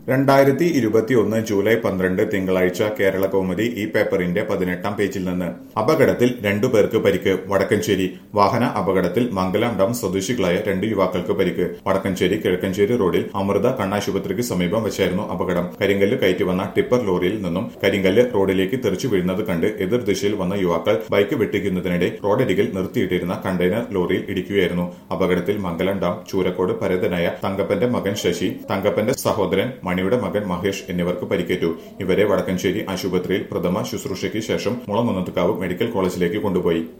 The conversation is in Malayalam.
രണ്ടായിരത്തി ഇരുപത്തിയൊന്ന് ജൂലൈ പന്ത്രണ്ട് തിങ്കളാഴ്ച കേരള കൗമുദി ഈ പേപ്പറിന്റെ പതിനെട്ടാം പേജിൽ നിന്ന് അപകടത്തിൽ രണ്ടു പേർക്ക് പരിക്ക് വടക്കഞ്ചേരി വാഹന അപകടത്തിൽ മംഗലം ഡം സ്വദേശികളായ രണ്ട് യുവാക്കൾക്ക് പരിക്ക് വടക്കഞ്ചേരി കിഴക്കഞ്ചേരി റോഡിൽ അമൃത കണ്ണാശുപത്രിക്ക് സമീപം വെച്ചായിരുന്നു അപകടം കരിങ്കല്ല് കയറ്റി വന്ന ടിപ്പർ ലോറിയിൽ നിന്നും കരിങ്കല്ല് റോഡിലേക്ക് തെറിച്ചു വീഴുന്നത് കണ്ട് എതിർദിശയിൽ വന്ന യുവാക്കൾ ബൈക്ക് വെട്ടിക്കുന്നതിനിടെ റോഡരികിൽ നിർത്തിയിട്ടിരുന്ന കണ്ടെയ്നർ ലോറിയിൽ ഇടിക്കുകയായിരുന്നു അപകടത്തിൽ മംഗലം ഡാം ചൂരക്കോട് പരതനായ തങ്കപ്പന്റെ മകൻ ശശി തങ്കപ്പന്റെ സഹോദരൻ മണിയുടെ മകൻ മഹേഷ് എന്നിവർക്ക് പരിക്കേറ്റു ഇവരെ വടക്കഞ്ചേരി ആശുപത്രിയിൽ പ്രഥമ ശുശ്രൂഷയ്ക്ക് ശേഷം മുളങ്ങുന്നത്തുകാവ് മെഡിക്കൽ കോളേജിലേക്ക് കൊണ്ടുപോയി